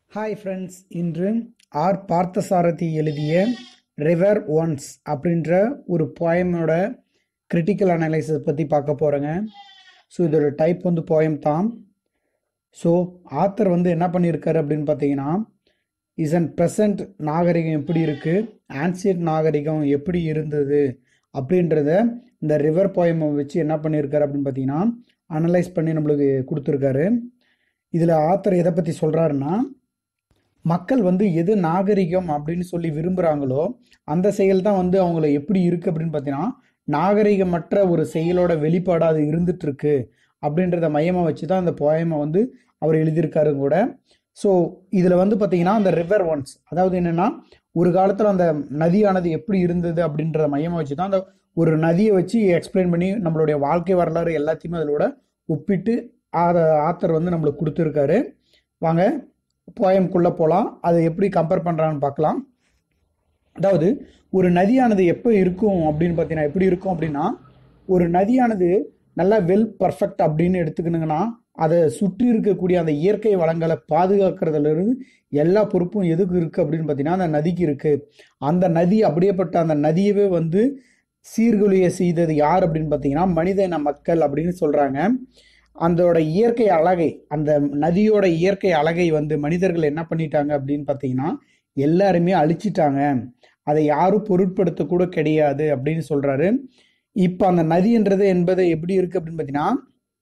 hi friends இன்று R Parthasarathy எழுதிய river once அப்படின்ற ஒரு போயமோட கிரிட்டிக்கல் அனலைசிஸ் பற்றி பார்க்க போகிறேங்க ஸோ இதோட டைப் வந்து போயம் தான் ஸோ ஆத்தர் வந்து என்ன பண்ணியிருக்காரு அப்படின்னு பார்த்தீங்கன்னா இஸ் அண்ட் ப்ரெசன்ட் நாகரிகம் எப்படி இருக்குது ஆன்சியன்ட் நாகரிகம் எப்படி இருந்தது அப்படின்றத இந்த ரிவர் போயமை வச்சு என்ன பண்ணியிருக்காரு அப்படின்னு பார்த்தீங்கன்னா அனலைஸ் பண்ணி நம்மளுக்கு கொடுத்துருக்காரு இதில் ஆத்தர் எதை பற்றி சொல்கிறாருன்னா மக்கள் வந்து எது நாகரிகம் அப்படின்னு சொல்லி விரும்புகிறாங்களோ அந்த செயல் தான் வந்து அவங்கள எப்படி இருக்குது அப்படின்னு பார்த்தீங்கன்னா நாகரிகமற்ற ஒரு செயலோட வெளிப்பாடாக அது இருந்துட்டு இருக்கு அப்படின்றத மையமாக வச்சு தான் அந்த போயமை வந்து அவர் எழுதியிருக்காரு கூட ஸோ இதில் வந்து பார்த்தீங்கன்னா அந்த ரிவர் ஒன்ஸ் அதாவது என்னென்னா ஒரு காலத்தில் அந்த நதியானது எப்படி இருந்தது அப்படின்றத மையமாக வச்சு தான் அந்த ஒரு நதியை வச்சு எக்ஸ்பிளைன் பண்ணி நம்மளுடைய வாழ்க்கை வரலாறு எல்லாத்தையுமே அதோட ஒப்பிட்டு அதை ஆத்தர் வந்து நம்மளுக்கு கொடுத்துருக்காரு வாங்க போயம்குள்ளே போகலாம் அதை எப்படி கம்பேர் பண்ணுறான்னு பார்க்கலாம் அதாவது ஒரு நதியானது எப்போ இருக்கும் அப்படின்னு பார்த்தீங்கன்னா எப்படி இருக்கும் அப்படின்னா ஒரு நதியானது நல்லா வெல் பர்ஃபெக்ட் அப்படின்னு எடுத்துக்கணுங்கன்னா அதை சுற்றி இருக்கக்கூடிய அந்த இயற்கை வளங்களை பாதுகாக்கிறதுல இருந்து எல்லா பொறுப்பும் எதுக்கு இருக்குது அப்படின்னு பார்த்தீங்கன்னா அந்த நதிக்கு இருக்குது அந்த நதி அப்படியேப்பட்ட அந்த நதியவே வந்து சீர்குலைய செய்தது யார் அப்படின்னு பார்த்தீங்கன்னா மனித இன மக்கள் அப்படின்னு சொல்கிறாங்க அதோட இயற்கை அழகை அந்த நதியோட இயற்கை அழகை வந்து மனிதர்கள் என்ன பண்ணிட்டாங்க அப்படின்னு பார்த்தீங்கன்னா எல்லாருமே அழிச்சிட்டாங்க அதை யாரும் பொருட்படுத்த கூட கிடையாது அப்படின்னு சொல்றாரு இப்போ அந்த நதின்றது என்பது எப்படி இருக்கு அப்படின்னு பார்த்தீங்கன்னா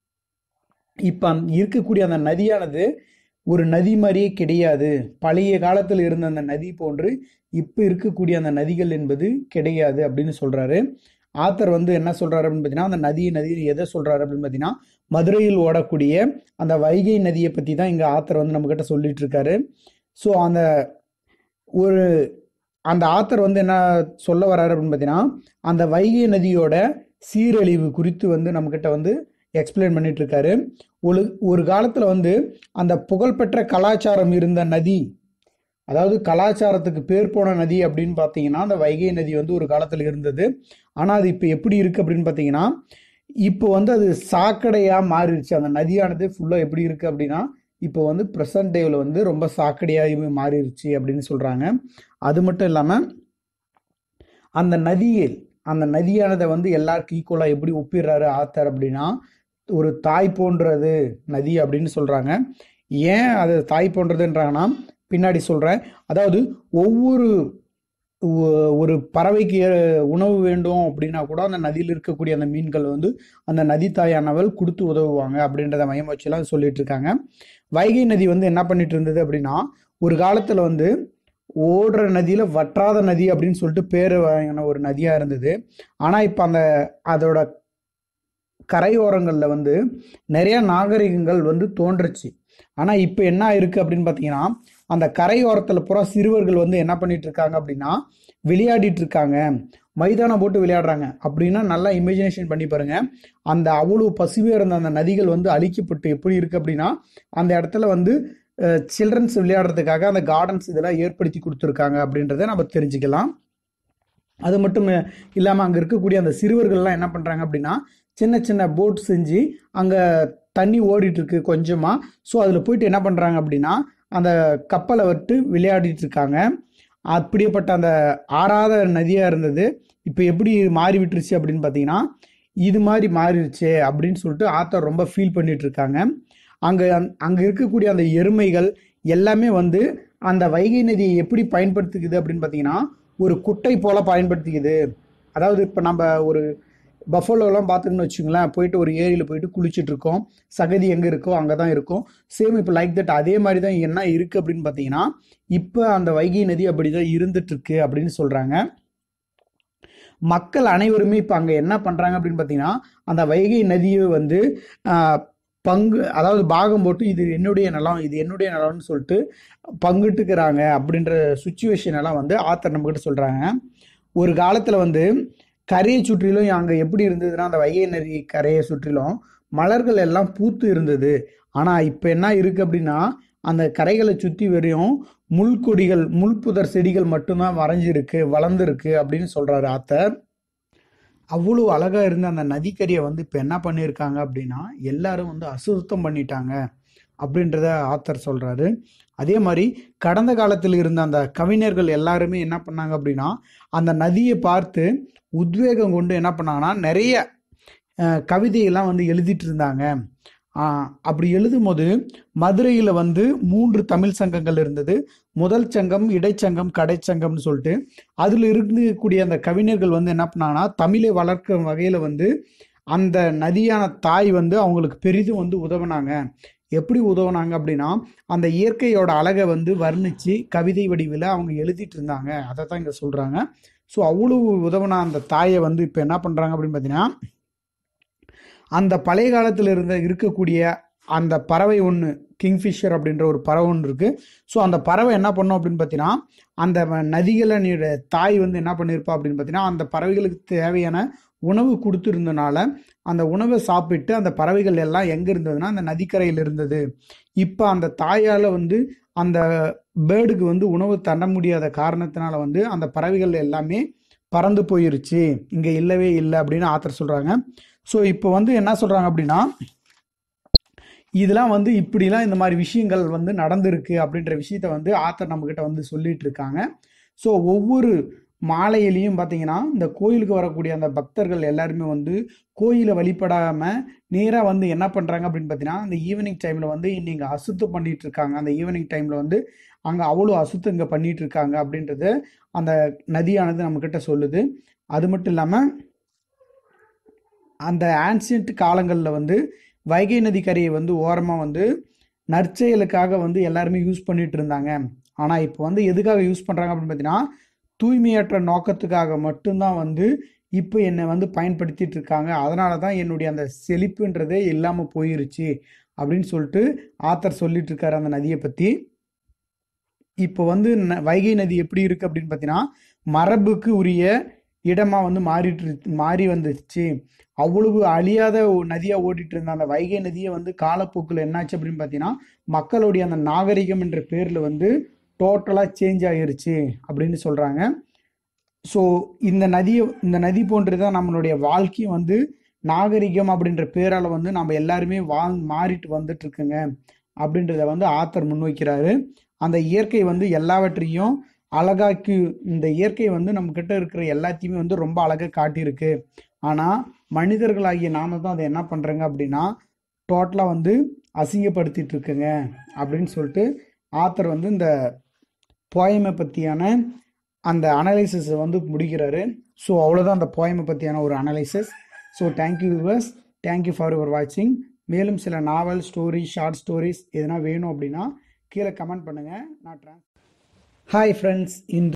இப்போ இருக்கக்கூடிய அந்த நதியானது ஒரு நதி மாதிரியே கிடையாது பழைய காலத்தில் இருந்த அந்த நதி போன்று இப்போ இருக்கக்கூடிய அந்த நதிகள் என்பது கிடையாது அப்படின்னு சொல்றாரு ஆத்தர் வந்து என்ன சொல்றாரு அப்படின்னு பார்த்தீங்கன்னா அந்த நதி நதி எதை சொல்றாரு அப்படின்னு பார்த்தீங்கன்னா மதுரையில் ஓடக்கூடிய அந்த வைகை நதியை பற்றி தான் இங்கே ஆத்தர் வந்து நம்மக்கிட்ட சொல்லிட்டு இருக்காரு ஸோ அந்த ஒரு அந்த ஆத்தர் வந்து என்ன சொல்ல வர்றாரு அப்படின்னு பார்த்தீங்கன்னா அந்த வைகை நதியோட சீரழிவு குறித்து வந்து நம்மக்கிட்ட வந்து எக்ஸ்பிளைன் பண்ணிட்டு இருக்காரு ஒரு ஒரு காலத்தில் வந்து அந்த புகழ்பெற்ற கலாச்சாரம் இருந்த நதி அதாவது கலாச்சாரத்துக்கு பேர் போன நதி அப்படின்னு பார்த்தீங்கன்னா அந்த வைகை நதி வந்து ஒரு காலத்தில் இருந்தது ஆனால் அது இப்போ எப்படி இருக்குது அப்படின்னு பார்த்தீங்கன்னா இப்போ வந்து அது சாக்கடையாக மாறிடுச்சு அந்த நதியானது ஃபுல்லாக எப்படி இருக்குது அப்படின்னா இப்போ வந்து ப்ரெசன்ட் டேவில் வந்து ரொம்ப சாக்கடையாக மாறிடுச்சு அப்படின்னு சொல்கிறாங்க அது மட்டும் இல்லாமல் அந்த நதியில் அந்த நதியானதை வந்து எல்லாருக்கும் ஈக்குவலாக எப்படி ஒப்பிடுறாரு ஆத்தர் அப்படின்னா ஒரு தாய் போன்றது நதி அப்படின்னு சொல்கிறாங்க ஏன் அது தாய் போன்றதுன்றாங்கன்னா பின்னாடி சொல்கிறேன் அதாவது ஒவ்வொரு ஒரு பறவைக்கு உணவு வேண்டும் அப்படின்னா கூட அந்த நதியில் இருக்கக்கூடிய அந்த மீன்கள் வந்து அந்த நதி தாயானவள் கொடுத்து உதவுவாங்க அப்படின்றத மையம் வச்சுலாம் சொல்லிட்டு இருக்காங்க வைகை நதி வந்து என்ன பண்ணிட்டு இருந்தது அப்படின்னா ஒரு காலத்தில் வந்து ஓடுற நதியில் வற்றாத நதி அப்படின்னு சொல்லிட்டு பேர் வாங்கின ஒரு நதியாக இருந்தது ஆனால் இப்போ அந்த அதோட கரையோரங்களில் வந்து நிறைய நாகரிகங்கள் வந்து தோன்றுச்சு ஆனால் இப்போ என்ன இருக்குது அப்படின்னு பார்த்தீங்கன்னா அந்த கரையோரத்தில் பூரா சிறுவர்கள் வந்து என்ன பண்ணிட்டு இருக்காங்க அப்படின்னா விளையாடிட்டு இருக்காங்க மைதானம் போட்டு விளையாடுறாங்க அப்படின்னா நல்லா இமேஜினேஷன் பண்ணி பாருங்க அந்த அவ்வளோ பசுவே இருந்த அந்த நதிகள் வந்து அழிக்கப்பட்டு எப்படி இருக்கு அப்படின்னா அந்த இடத்துல வந்து சில்ட்ரன்ஸ் விளையாடுறதுக்காக அந்த கார்டன்ஸ் இதெல்லாம் ஏற்படுத்தி கொடுத்துருக்காங்க அப்படின்றத நம்ம தெரிஞ்சுக்கலாம் அது மட்டும் இல்லாமல் அங்கே இருக்கக்கூடிய அந்த சிறுவர்கள்லாம் என்ன பண்ணுறாங்க அப்படின்னா சின்ன சின்ன போட் செஞ்சு அங்கே தண்ணி ஓடிட்டு இருக்கு கொஞ்சமாக ஸோ அதில் போயிட்டு என்ன பண்ணுறாங்க அப்படின்னா அந்த கப்பலை விட்டு விளையாடிட்டு இருக்காங்க அப்படியேப்பட்ட அந்த ஆறாத நதியாக இருந்தது இப்போ எப்படி மாறி விட்டுருச்சு அப்படின்னு பார்த்தீங்கன்னா இது மாதிரி மாறிடுச்சு அப்படின்னு சொல்லிட்டு ஆத்தர் ரொம்ப ஃபீல் பண்ணிட்டு இருக்காங்க அங்கே அங்கே இருக்கக்கூடிய அந்த எருமைகள் எல்லாமே வந்து அந்த வைகை நதியை எப்படி பயன்படுத்திக்குது அப்படின்னு பார்த்தீங்கன்னா ஒரு குட்டை போல பயன்படுத்திக்குது அதாவது இப்போ நம்ம ஒரு பஃபோலோலாம் பார்த்துக்கணும்னு வச்சுங்களேன் போயிட்டு ஒரு ஏரியில் போயிட்டு குளிச்சுட்டு இருக்கோம் சகதி எங்கே இருக்கோ அங்கே தான் இருக்கும் சேம் இப்போ லைக் தட் அதே மாதிரி தான் என்ன இருக்குது அப்படின்னு பார்த்தீங்கன்னா இப்போ அந்த வைகை நதி அப்படி தான் இருந்துட்டுருக்கு அப்படின்னு சொல்கிறாங்க மக்கள் அனைவருமே இப்போ அங்கே என்ன பண்ணுறாங்க அப்படின்னு பார்த்தீங்கன்னா அந்த வைகை நதியை வந்து பங்கு அதாவது பாகம் போட்டு இது என்னுடைய நிலம் இது என்னுடைய நிலம்னு சொல்லிட்டு பங்கிட்டுக்கிறாங்க அப்படின்ற சுச்சுவேஷன் எல்லாம் வந்து ஆத்தர் நம்மக்கிட்ட சொல்கிறாங்க ஒரு காலத்தில் வந்து கரையை சுற்றிலும் அங்கே எப்படி இருந்ததுன்னா அந்த வைகை நதி கரையை சுற்றிலும் மலர்கள் எல்லாம் பூத்து இருந்தது ஆனால் இப்போ என்ன இருக்குது அப்படின்னா அந்த கரைகளை சுற்றி வரையும் முள்கொடிகள் முள்புதர் செடிகள் மட்டும்தான் வரைஞ்சிருக்கு வளர்ந்துருக்கு அப்படின்னு சொல்கிறாரு ஆத்தர் அவ்வளோ அழகாக இருந்த அந்த நதிக்கரையை வந்து இப்போ என்ன பண்ணியிருக்காங்க அப்படின்னா எல்லாரும் வந்து அசுத்தம் பண்ணிட்டாங்க அப்படின்றத ஆத்தர் சொல்கிறாரு அதே மாதிரி கடந்த காலத்தில் இருந்த அந்த கவிஞர்கள் எல்லாருமே என்ன பண்ணாங்க அப்படின்னா அந்த நதியை பார்த்து உத்வேகம் கொண்டு என்ன பண்ணாங்கன்னா நிறைய அஹ், கவிதையெல்லாம் வந்து எழுதிட்டு இருந்தாங்க ஆஹ், அப்படி எழுதும் போது மதுரையில் வந்து மூன்று தமிழ் சங்கங்கள் இருந்தது முதல் சங்கம் இடைச்சங்கம் கடைச்சங்கம்னு சொல்லிட்டு அதில் இருக்கக்கூடிய அந்த கவிஞர்கள் வந்து என்ன பண்ணாங்கன்னா தமிழை வளர்க்கும் வகையில் வந்து அந்த நதியான தாய் வந்து அவங்களுக்கு பெரிதும் வந்து உதவுனாங்க எப்படி உதவுனாங்க அப்படின்னா அந்த இயற்கையோட அழகை வந்து வர்ணித்து கவிதை வடிவில் அவங்க எழுதிட்டு இருந்தாங்க அதை தான் இங்கே சொல்கிறாங்க ஸோ அவ்வளவு உதவுன அந்த தாயை வந்து இப்போ என்ன பண்ணுறாங்க அப்படின்னு பார்த்தீங்கன்னா அந்த பழைய காலத்தில் இருந்த இருக்கக்கூடிய அந்த பறவை ஒன்று கிங்ஃபிஷர் அப்படின்ற ஒரு பறவை ஒன்று இருக்குது ஸோ அந்த பறவை என்ன பண்ணும் அப்படின்னு பார்த்தீங்கன்னா அந்த நதிகளோட தாய் வந்து என்ன பண்ணியிருப்பா அப்படின்னு பார்த்தீங்கன்னா அந்த பறவைகளுக்கு தேவையான உணவு கொடுத்துருந்தனால அந்த உணவை சாப்பிட்டு அந்த பறவைகள் எல்லாம் எங்கே இருந்ததுன்னா அந்த நதிக்கரையில் இருந்தது இப்போ அந்த தாயால் வந்து அந்த பேர்டுக்கு வந்து உணவு தர முடியாத காரணத்தினால வந்து அந்த பறவைகள் எல்லாமே பறந்து போயிருச்சு இங்கே இல்லவே இல்லை அப்படின்னு ஆத்தர் சொல்கிறாங்க ஸோ இப்போ வந்து என்ன சொல்கிறாங்க அப்படின்னா இதெல்லாம் வந்து இப்படிலாம் இந்த மாதிரி விஷயங்கள் வந்து நடந்திருக்கு அப்படின்ற விஷயத்த வந்து ஆத்தர் நம்மக்கிட்ட வந்து சொல்லிட்டு இருக்காங்க ஸோ ஒவ்வொரு மாலையிலையும் பார்த்தீங்கன்னா இந்த கோயிலுக்கு வரக்கூடிய அந்த பக்தர்கள் எல்லாருமே வந்து கோயிலை வழிபடாமல் நேராக வந்து என்ன பண்ணுறாங்க அப்படின்னு பார்த்தீங்கன்னா அந்த ஈவினிங் டைமில் வந்து இன்னைக்கு அசுத்தம் பண்ணிட்டு இருக்காங்க அந்த ஈவினிங் டைமில் வந்து அங்கே அவ்வளோ அசுத்தம் இங்கே பண்ணிட்டு இருக்காங்க அப்படின்றது அந்த நதியானது நம்மக்கிட்ட சொல்லுது அது மட்டும் இல்லாமல் அந்த ஆன்சியன்ட் காலங்களில் வந்து வைகை நதி கரையை வந்து ஓரமாக வந்து நற்செயலுக்காக வந்து எல்லாருமே யூஸ் பண்ணிட்டு இருந்தாங்க ஆனால் இப்போ வந்து எதுக்காக யூஸ் பண்ணுறாங்க அப்படின்னு பார்த்தீங்கன்னா தூய்மையற்ற நோக்கத்துக்காக மட்டும்தான் வந்து இப்போ என்னை வந்து பயன்படுத்திட்டு இருக்காங்க அதனால தான் என்னுடைய அந்த செழிப்புன்றதே இல்லாமல் போயிருச்சு அப்படின்னு சொல்லிட்டு ஆத்தர் சொல்லிட்டு இருக்காரு அந்த நதியை பற்றி இப்போ வந்து ந- வைகை நதி எப்படி இருக்கு அப்படின்னு பார்த்தீங்கன்னா மரபுக்கு உரிய இடமா வந்து மாறிட்டு இருக்கு- மாறி வந்துச்சு அவ்வளவு அழியாத ஒரு நதியா ஓடிட்டு இருந்த அந்த வைகை நதியை வந்து காலப்போக்கில் என்னாச்சு அப்படின்னு பார்த்தீங்கன்னா மக்களுடைய அந்த நாகரிகம் என்ற பேர்ல வந்து டோட்டலாக சேஞ்ச் ஆகிருச்சு அப்படின்னு சொல்றாங்க ஸோ இந்த நதியை இந்த நதி போன்று தான் நம்மளுடைய வாழ்க்கையும் வந்து நாகரிகம் அப்படின்ற பேரால் வந்து நம்ம எல்லாருமே வாழ் மாறிட்டு வந்துட்டு இருக்குங்க அப்படின்றத வந்து ஆத்தர் முன்வைக்கிறாரு அந்த இயற்கை வந்து எல்லாவற்றையும் அழகாக்கி இந்த இயற்கை வந்து நம்ம கிட்ட இருக்கிற எல்லாத்தையுமே வந்து ரொம்ப அழகாக காட்டியிருக்கு ஆனால் மனிதர்களாகிய நாம தான் அதை என்ன பண்ணுறங்க அப்படின்னா டோட்டலாக வந்து அசிங்கப்படுத்திட்டு இருக்குங்க அப்படின்னு சொல்லிட்டு ஆத்தர் வந்து இந்த போயமை பற்றியான அந்த அனலைசிஸை வந்து முடிக்கிறாரு ஸோ அவ்வளோதான் அந்த போயமை பற்றியான ஒரு analysis so thank you viewers thank you for your வாட்சிங் மேலும் சில நாவல் ஸ்டோரி ஷார்ட் ஸ்டோரிஸ் எதனா வேணும் அப்படின்னா கீழே கமெண்ட் பண்ணுங்கள் நான் ட்ரான்ஸ் ஹாய் ஃப்ரெண்ட்ஸ் இன்று